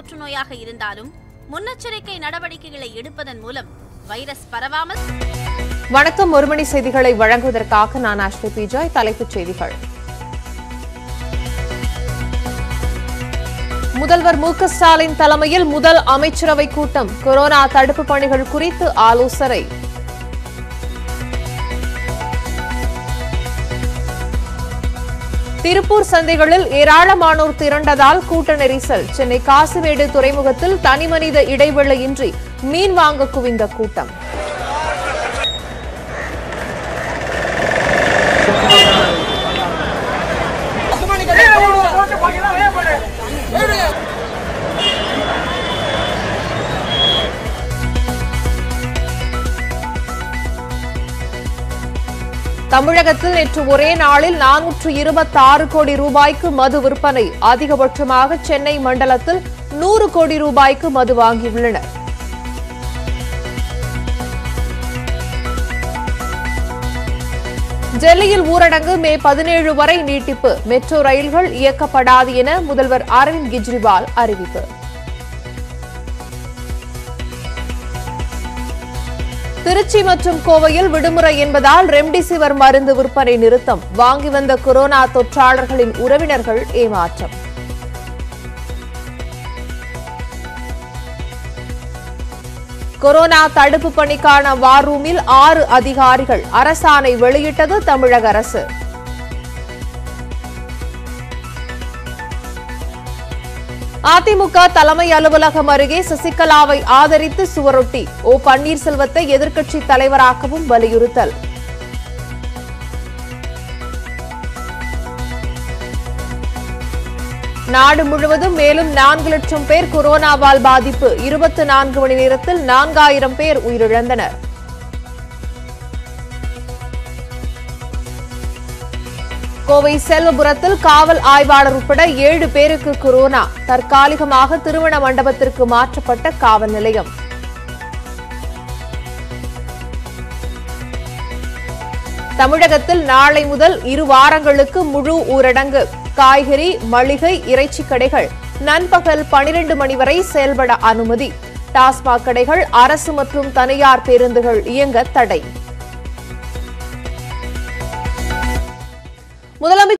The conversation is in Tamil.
புற்றுநோயாக இருந்தாலும் முன்னெச்சரிக்கை நடவடிக்கைகளை எடுப்பதன் மூலம் வைரஸ் பரவாமல் வணக்கம் ஒரு மணி செய்திகளை வழங்குவதற்காக நான் ஆஷ்லி பிஜாய் தலைப்புச் செய்திகள் முதல்வர் மு க ஸ்டாலின் தலைமையில் முதல் அமைச்சரவை கூட்டம் கொரோனா தடுப்பு பணிகள் குறித்து ஆலோசனை திருப்பூர் சந்தைகளில் ஏராளமானோர் திரண்டதால் கூட்ட நெரிசல் சென்னை காசிமேடு துறைமுகத்தில் தனிமனித இடைவெளியின்றி மீன் வாங்க குவிந்த கூட்டம் தமிழகத்தில் நேற்று ஒரே நாளில் நானூற்று இருபத்தாறு கோடி ரூபாய்க்கு மது விற்பனை அதிகபட்சமாக சென்னை மண்டலத்தில் நூறு கோடி ரூபாய்க்கு மது வாங்கியுள்ளனர் டெல்லியில் ஊரடங்கு மே பதினேழு வரை நீட்டிப்பு மெட்ரோ ரயில்கள் இயக்கப்படாது என முதல்வர் அரவிந்த் கெஜ்ரிவால் அறிவிப்பு திருச்சி மற்றும் கோவையில் விடுமுறை என்பதால் ரெம்டிசிவர் மருந்து விற்பனை நிறுத்தம் வாங்கி வந்த கொரோனா தொற்றாளர்களின் உறவினர்கள் ஏமாற்றம் கொரோனா தடுப்பு பணிக்கான வார் ரூமில் ஆறு அதிகாரிகள் அரசாணை வெளியிட்டது தமிழக அரசு அதிமுக தலைமை அலுவலகம் அருகே சசிகலாவை ஆதரித்து சுவரொட்டி ஓ பன்னீர்செல்வத்தை எதிர்க்கட்சி தலைவராக்கவும் வலியுறுத்தல் நாடு முழுவதும் மேலும் நான்கு லட்சம் பேர் கொரோனாவால் பாதிப்பு இருபத்தி நான்கு மணி நேரத்தில் நான்காயிரம் பேர் உயிரிழந்தனர் கோவை செல்வபுரத்தில் காவல் ஆய்வாளர் உட்பட ஏழு பேருக்கு கொரோனா தற்காலிகமாக திருமண மண்டபத்திற்கு மாற்றப்பட்ட காவல் நிலையம் தமிழகத்தில் நாளை முதல் இரு வாரங்களுக்கு முழு ஊரடங்கு காய்கறி மளிகை இறைச்சி கடைகள் நண்பகல் பனிரெண்டு மணி வரை செயல்பட அனுமதி டாஸ்மாக் கடைகள் அரசு மற்றும் தனியார் பேருந்துகள் இயங்க தடை முதலமைச்சர்